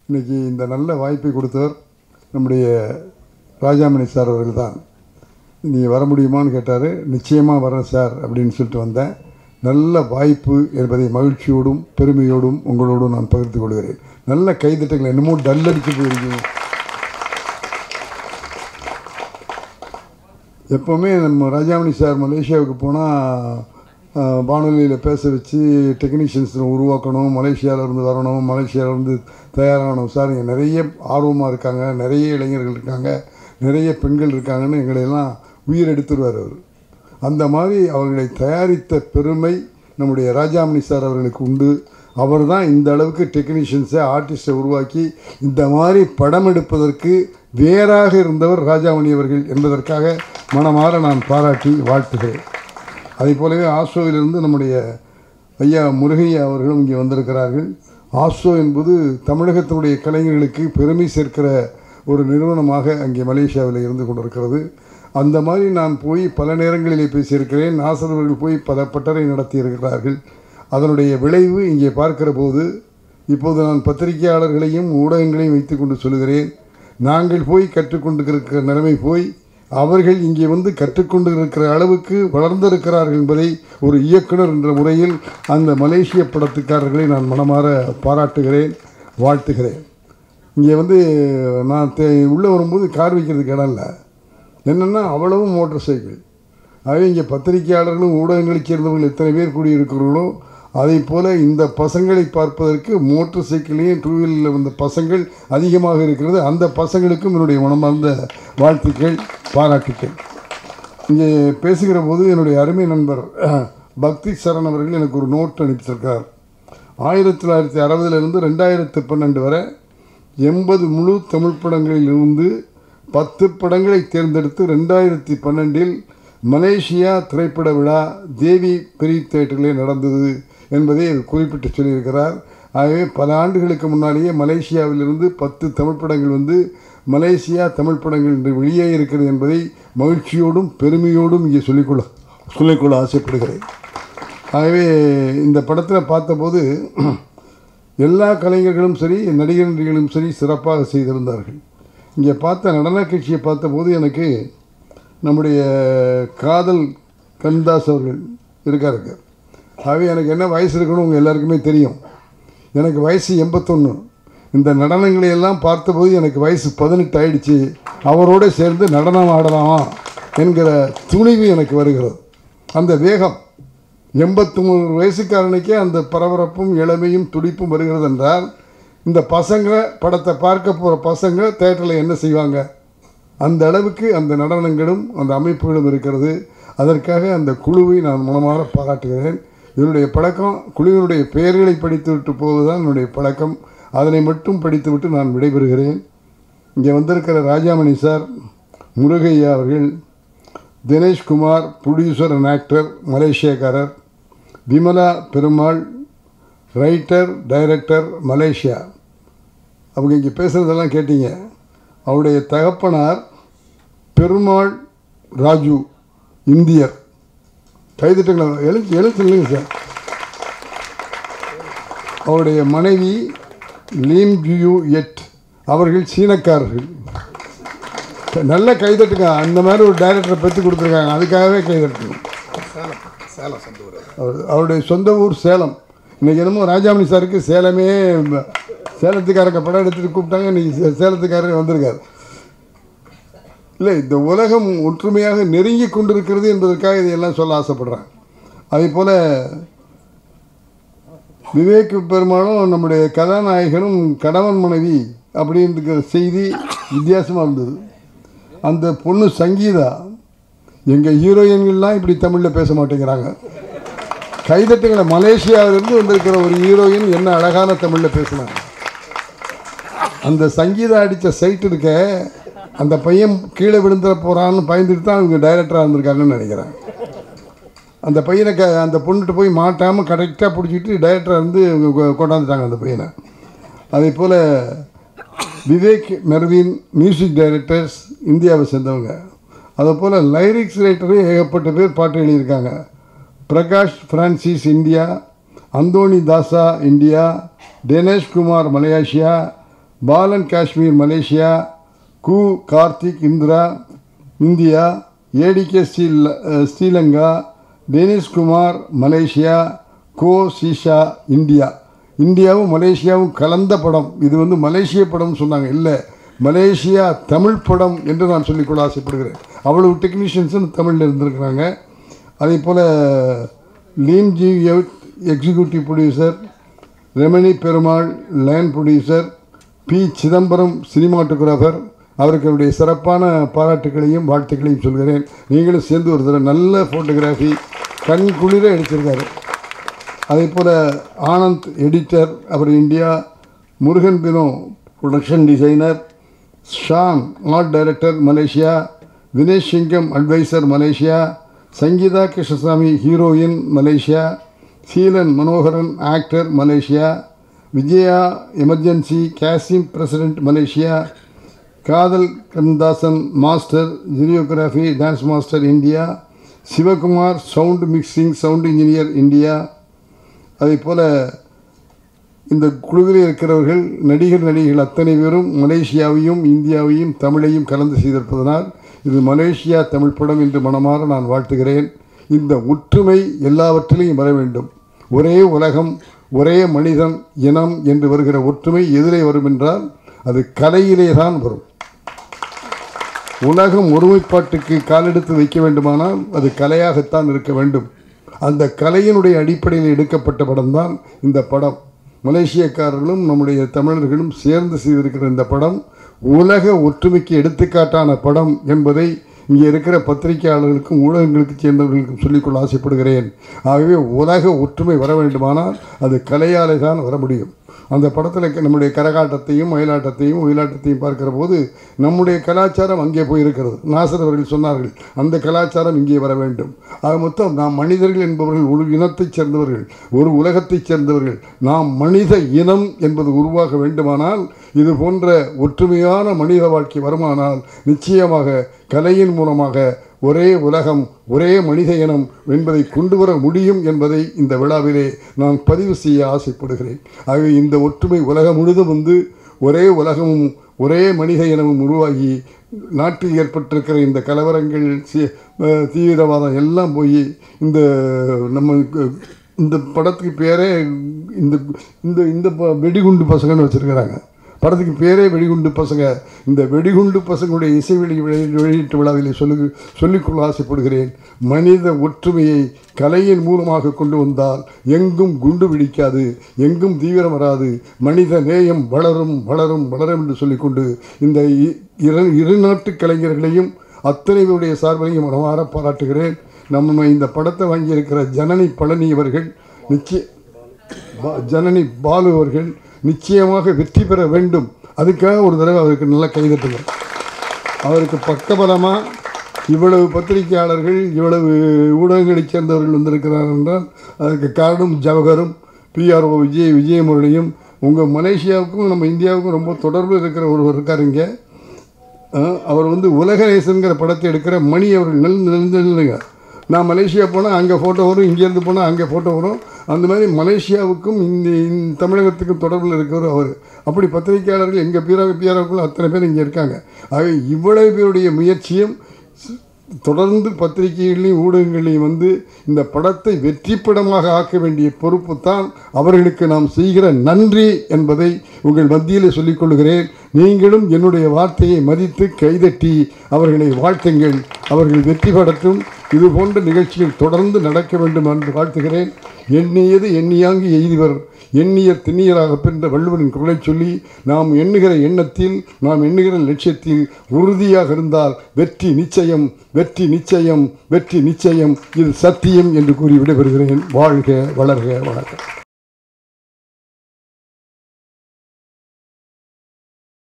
இன்னைக்கு இந்த நல்ல வாய்ப்பை கொடுத்தவர் நம்முடைய ராஜாமணி சார் அவர்கள் தான் நீ வர முடியுமான்னு கேட்டார் நிச்சயமாக வரேன் சார் அப்படின்னு சொல்லிட்டு வந்தேன் நல்ல வாய்ப்பு என்பதை மகிழ்ச்சியோடும் பெருமையோடும் உங்களோடும் நான் பகிர்ந்து கொள்கிறேன் நல்ல கைதட்டங்கள் என்னமோ டல்லடிச்சு போயிருக்கீங்க எப்போவுமே நம்ம ராஜாமணி சார் மலேசியாவுக்கு போனால் வானொலியில் பேச வச்சு டெக்னீஷியன்ஸ் உருவாக்கணும் மலேசியாவில் இருந்து வரணும் மலேசியாவில் இருந்து தயாராகணும் சார் இங்கே நிறைய ஆர்வமாக இருக்காங்க நிறைய இளைஞர்கள் இருக்காங்க நிறைய பெண்கள் இருக்காங்கன்னு எங்களையெல்லாம் உயிர் எடுத்துருவார் அவர் அந்த மாதிரி அவர்களை தயாரித்த பெருமை நம்முடைய ராஜாமணி சார் அவர்களுக்கு உண்டு அவர் தான் இந்த அளவுக்கு டெக்னீஷியன்ஸை ஆர்டிஸ்ட்டை உருவாக்கி இந்த மாதிரி படம் எடுப்பதற்கு வேறாக இருந்தவர் ராஜாமணி அவர்கள் என்பதற்காக மனமாற நான் பாராட்டி வாழ்த்துகிறேன் அதே போலவே ஆசோவிலிருந்து நம்முடைய ஐயா முருகையா அவர்களும் இங்கே வந்திருக்கிறார்கள் ஆசோ என்பது தமிழகத்தினுடைய கலைஞர்களுக்கு பெருமை சேர்க்கிற ஒரு நிறுவனமாக அங்கே மலேசியாவில் இருந்து கொண்டிருக்கிறது அந்த மாதிரி நான் போய் பல நேரங்களிலே பேசியிருக்கிறேன் நாசர் அவர்கள் போய் பல பட்டறை நடத்தியிருக்கிறார்கள் அதனுடைய விளைவு இங்கே பார்க்கிற போது இப்போது நான் பத்திரிகையாளர்களையும் ஊடகங்களையும் வைத்துக்கொண்டு சொல்கிறேன் நாங்கள் போய் கற்றுக்கொண்டிருக்கிற நிலைமை போய் அவர்கள் இங்கே வந்து கற்றுக்கொண்டு இருக்கிற அளவுக்கு வளர்ந்திருக்கிறார்கள் என்பதை ஒரு இயக்குனர் என்ற முறையில் அந்த மலேசிய படத்துக்காரர்களை நான் மனமாற பாராட்டுகிறேன் வாழ்த்துகிறேன் இங்கே வந்து நான் தே உள்ளே வரும்போது கார் வைக்கிறதுக்கு இடம் இல்லை என்னென்னா அவ்வளவும் மோட்டார் சைக்கிள் ஆகவே இங்கே பத்திரிகையாளர்களும் ஊடகங்களைச் சேர்ந்தவர்கள் எத்தனை பேர் கூடியிருக்கிறார்களோ அதே போல் இந்த பசங்களை பார்ப்பதற்கு மோட்டார் சைக்கிளையும் டூ வீலரில் வந்த பசங்கள் அதிகமாக இருக்கிறது அந்த பசங்களுக்கும் என்னுடைய மனமார்ந்த வாழ்த்துக்கள் பாராட்டுக்கள் இங்கே பேசுகிற போது என்னுடைய அருமை நண்பர் பக்தி சரண் அவர்கள் எனக்கு ஒரு நோட் அனுப்பிச்சிருக்கார் ஆயிரத்தி தொள்ளாயிரத்தி அறுபதுலேருந்து ரெண்டாயிரத்து பன்னெண்டு வரை எண்பது முழு தமிழ் படங்களில் இருந்து பத்து படங்களை தேர்ந்தெடுத்து ரெண்டாயிரத்தி பன்னெண்டில் மலேசியா திரைப்பட விழா தேவி பெரிய தேட்டரிலே நடந்தது என்பதை அவர் குறிப்பிட்டு சொல்லியிருக்கிறார் ஆகவே பல ஆண்டுகளுக்கு முன்னாலேயே மலேசியாவிலிருந்து பத்து தமிழ் படங்கள் வந்து மலேசியா தமிழ் படங்கள் இன்று வெளியே இருக்கிறது என்பதை மகிழ்ச்சியோடும் பெருமையோடும் இங்கே சொல்லிக்கொள்ள சொல்லிக்கொள்ள ஆசைப்படுகிறேன் ஆகவே இந்த படத்தில் பார்த்தபோது எல்லா கலைஞர்களும் சரி நடிகர் நடிகைகளும் சரி சிறப்பாக செய்திருந்தார்கள் இங்கே பார்த்த நடன கட்சியை பார்த்தபோது எனக்கு நம்முடைய காதல் கண்தாஸ் அவர்கள் இருக்காருங்க ஆகவே எனக்கு என்ன வயசு இருக்குன்னு உங்கள் எல்லாருக்குமே தெரியும் எனக்கு வயசு எண்பத்தொன்று இந்த நடனங்களை எல்லாம் பார்த்தபோது எனக்கு வயசு பதினெட்டு ஆயிடுச்சு அவரோடு சேர்ந்து நடனம் ஆடலாமா என்கிற துணிவு எனக்கு வருகிறது அந்த வேகம் எண்பத்தி மூணு வயசுக்காரனுக்கே அந்த பரபரப்பும் இளமையும் துடிப்பும் வருகிறது என்றால் இந்த பசங்க படத்தை பார்க்க போகிற பசங்க தேட்டரில் என்ன செய்வாங்க அந்த அளவுக்கு அந்த நடனங்களும் அந்த அமைப்புகளும் இருக்கிறது அதற்காக அந்த குழுவை நான் மனமாற பாராட்டுகிறேன் என்னுடைய பழக்கம் குழுவினுடைய பெயர்களை படித்துவிட்டு போவதுதான் என்னுடைய பழக்கம் அதனை மட்டும் படித்துவிட்டு நான் விடைபெறுகிறேன் இங்கே வந்திருக்கிற ராஜாமணி சார் முருகையா அவர்கள் தினேஷ்குமார் ப்ரொடியூசர் அண்ட் ஆக்டர் மலேசியக்காரர் Vimala Perumal writer director Malaysia அவங்க இங்கே பேசுகிறதெல்லாம் கேட்டீங்க அவருடைய தகப்பனார் பெருமாள் ராஜு இந்தியர் கைதிட்டங்களை எழுத்து எழுத்து இல்லைங்க சார் அவருடைய மனைவி லீம் ஜியூ எட் அவர்கள் சீனக்காரர்கள் நல்ல கைதட்டுங்க அந்த மாதிரி ஒரு டைரக்டரை பெற்று கொடுத்துருக்காங்க அதுக்காகவே கைதட்டுங்க அவர் அவருடைய சொந்த ஊர் சேலம் இன்னைக்கு என்னமோ ராஜாமணி சாருக்கு சேலமே சேலத்துக்காரங்க படம் எடுத்துகிட்டு கூப்பிட்டாங்க இன்னைக்கு சே- சேலத்துக்காரர் வந்திருக்காரு இல்லை இந்த உலகம் ஒற்றுமையாக நெருங்கி கொண்டிருக்கிறது என்பதற்காக இதையெல்லாம் சொல்ல ஆசைப்படுறேன் அதே போல் விவேக் பெருமாளும் நம்முடைய கதாநாயகனும் கணவன் மனைவி அப்படின்ற செய்தி வித்தியாசமாக இருந்தது அந்த பொண்ணு சங்கீதா எங்கள் ஹீரோயின்கள்லாம் இப்படி தமிழில் பேச மாட்டேங்கிறாங்க கைதட்டுங்களை மலேசியாவிலிருந்து வந்திருக்கிற ஒரு ஹீரோயின் என்ன அழகான தமிழில் பேசினாங்க அந்த சங்கீதா அடித்த சைட் இருக்க அந்த பையன் கீழே விழுந்துட போகிறான்னு பயந்துட்டு தான் இவங்க டைரக்டராக இருந்திருக்காங்கன்னு நினைக்கிறேன் அந்த பையனை க அந்த பொண்ணுகிட்ட போய் மாட்டாமல் கரெக்டாக பிடிச்சிட்டு டைரக்டராக இருந்து இவங்க கொ- கொண்டாந்துட்டாங்க அந்த பையனை அதே போல் விவேக் மெர்வின் மியூசிக் டைரக்டர்ஸ் இந்தியாவை சேர்ந்தவங்க அதே போல் லைரிக்ஸ் ரைட்டரே ஏகப்பட்ட பேர் பாட்டு எழுதியிருக்காங்க Prakash Francis India Anthony Dasa India Dinesh Kumar Malaysia Balan Kashmir Malaysia கு கார்த்திக் இந்திரா இந்தியா ஏடிகே ஸ்ரீல அஹ், ஸ்ரீலங்கா டெனிஷ்குமார் மலேசியா கோ சீஷா இந்தியா இந்தியாவும் மலேசியாவும் கலந்த படம் இது வந்து மலேசிய படம் சொன்னாங்க இல்லை மலேசியா தமிழ் படம் என்று நான் சொல்லிக்கொள்ள ஆசைப்படுகிறேன் அவ்வளவு டெக்னீஷியன்ஸும் தமிழில் இருந்திருக்கிறாங்க அதே போல் லீம் ஜி executive producer Remani Perumal line producer P Chidambaram cinematographer அவருக்கு என்னுடைய சிறப்பான பாராட்டுகளையும் வாழ்த்துக்களையும் சொல்கிறேன் நீங்களும் சேர்ந்து ஒரு தடவை நல்ல ஃபோட்டோகிராஃபி கண் குளிர எடுத்திருக்காரு அதே போல் ஆனந்த் எடிட்டர் அவர் இந்தியா முருகன் பினோ ப்ரொடக்ஷன் டிசைனர் ஷான் art director Malaysia Vinesh Singam adviser Malaysia Sangeetha Krishnasamy heroine Malaysia Seelan Manoharan actor Malaysia Vijaya emergency கேசிம் பிரசிடென்ட் மலேசியா காதல் கந்தாசன் master choreography dance master India Sivakumar sound mixing sound engineer India அதே போல் இந்த குழுவில் இருக்கிறவர்கள் நடிகர் நடிகைகள் அத்தனை பேரும் மலேசியாவையும் இந்தியாவையும் தமிழையும் கலந்து செய்திருப்பதனால் இது மலேசியா தமிழ் படம் என்று மனமாற நான் வாழ்த்துகிறேன் இந்த ஒற்றுமை எல்லாவற்றிலையும் வர வேண்டும் ஒரே உலகம் ஒரே மனிதன் இனம் என்று வருகிற ஒற்றுமை எதிலே வரும் என்றால் அது கலையிலே தான் வரும் உலகம் ஒருமைப்பாட்டுக்கு காலெடுத்து வைக்க வேண்டுமானால் அது கலையாகத்தான் இருக்க வேண்டும் அந்த கலையினுடைய அடிப்படையில் எடுக்கப்பட்ட படம்தான் இந்த படம் மலேசியக்காரர்களும் நம்முடைய தமிழர்களும் சேர்ந்து செய்திருக்கிற இந்த படம் உலக ஒற்றுமைக்கு எடுத்துக்காட்டான படம் என்பதை இங்கே இருக்கிற பத்திரிகையாளர்களுக்கும் ஊடகங்களுக்கு சேர்ந்தவர்களுக்கும் சொல்லிக்கொள்ள ஆசைப்படுகிறேன் ஆகவே உலக ஒற்றுமை வர வேண்டுமானால் அது கலையாலே தான் வர முடியும் அந்த படத்தில் நம்முடைய கரகாட்டத்தையும் மயிலாட்டத்தையும் ஒயிலாட்டத்தையும் பார்க்கிற போது நம்முடைய கலாச்சாரம் அங்கே போயிருக்கிறது நாசர் அவர்கள் சொன்னார்கள் அந்த கலாச்சாரம் இங்கே வர வேண்டும் ஆக மொத்தம் நாம் மனிதர்கள் என்பவர்கள் ஒரு இனத்தைச் சேர்ந்தவர்கள் ஒரு உலகத்தைச் சேர்ந்தவர்கள் நாம் மனித இனம் என்பது உருவாக வேண்டுமானால் இது போன்ற ஒற்றுமையான மனித வாழ்க்கை வருமானால் நிச்சயமாக கலையின் மூலமாக ஒரே உலகம் ஒரே மனித இனம் என்பதை கொண்டு வர முடியும் என்பதை இந்த விழாவிலே நான் பதிவு செய்ய ஆசைப்படுகிறேன் ஆகவே இந்த ஒற்றுமை உலகம் முழுதும் வந்து ஒரே உலகமும் ஒரே மனித இனமும் உருவாகி நாட்டில் ஏற்பட்டிருக்கிற இந்த கலவரங்கள் சி- அஹ் தீவிரவாதம் எல்லாம் போய் இந்த நம்ம இந்த படத்துக்கு பேரே இந்த இந்த இந்த ப- வெடிகுண்டு பசங்கன்னு வச்சுருக்கிறாங்க படத்துக்கு பேரே வெடிகுண்டு பசங்க இந்த வெடிகுண்டு பசங்களுடைய இசை வெளி வெளி- வெளியீட்டு விழாவிலே சொல்லு சொல்லிக்கொள்ள ஆசைப்படுகிறேன் மனித ஒற்றுமையை கலையின் மூலமாக கொண்டு வந்தால் எங்கும் குண்டு வெடிக்காது எங்கும் தீவிரம் வராது மனித நேயம் வளரும் வளரும் வளரும் என்று சொல்லிக்கொண்டு இந்த இ- இரு இரு நாட்டு கலைஞர்களையும் அத்தனை பேருடைய சார்பையும் மனமாற பாராட்டுகிறேன் நம்ம இந்த படத்தை வாங்கியிருக்கிற ஜனனி பழனி அவர்கள் நிச்சய பா- ஜனனி பாலு அவர்கள் நிச்சயமாக வெற்றி பெற வேண்டும் அதுக்காக ஒரு தடவை அவருக்கு நல்லா கைதட்டுங்க அவருக்கு பக்கபலமாக இவ்வளவு பத்திரிகையாளர்கள் இவ்வளவு ஊடகங்களைச் சேர்ந்தவர்கள் வந்திருக்கிறார் என்றால் அதற்கு காரணம் ஜவஹரும் பிஆர்ஓ விஜய் விஜயமுரளியும் உங்கள் மலேசியாவுக்கும் நம்ம இந்தியாவுக்கும் ரொம்ப தொடர்பு இருக்கிற ஒருவர் இருக்கார் இங்கே அஹ், அவர் வந்து உலக நேசங்கிற படத்தை எடுக்கிற மணி அவர்கள் நெல் நில்லுங்க நான் மலேசியா போனால் அங்கே ஃபோட்டோ வரும் இங்கேருந்து போனால் அங்கே ஃபோட்டோ வரும் அந்த மாதிரி மலேசியாவுக்கும் இந்த இந்த தமிழகத்துக்கும் தொடர்பில் இருக்கிறவர் அவர் அப்படி பத்திரிகையாளர்கள் எங்கள் பீரா பிஆர்ஓக்குள்ள அத்தனை பேர் இங்கே இருக்காங்க ஆக இவ்வளவு பேருடைய முயற்சியும் ஸ்- தொடர்ந்து பத்திரிகைகளையும் ஊடகங்களையும் வந்து இந்த படத்தை வெற்றி படமாக ஆக்க வேண்டிய பொறுப்பு தான் அவர்களுக்கு நாம் செய்கிற நன்றி என்பதை உங்கள் மத்தியில் சொல்லிக் கொள்கிறேன் நீங்களும் என்னுடைய வார்த்தையை மதித்து கைதட்டி அவர்களை வாழ்த்துங்கள் அவர்கள் வெற்றி பெறட்டும் இது போன்ற நிகழ்ச்சிகள் தொடர்ந்து நடக்க வேண்டும் என்று வாழ்த்துகிறேன் எண்ணியது எண்ணியாங்கு எய்திவர் எண்ணியர் திண்ணியராக பெற்ற வள்ளுவரின் குரலை சொல்லி நாம் எண்ணுகிற எண்ணத்தில் நாம் எண்ணுகிற லட்சியத்தில் உறுதியாக இருந்தால் வெற்றி நிச்சயம் வெற்றி நிச்சயம் வெற்றி நிச்சயம் இது சத்தியம் என்று கூறி விடைபெறுகிறேன் வாழ்க வளர்க வணக்கம்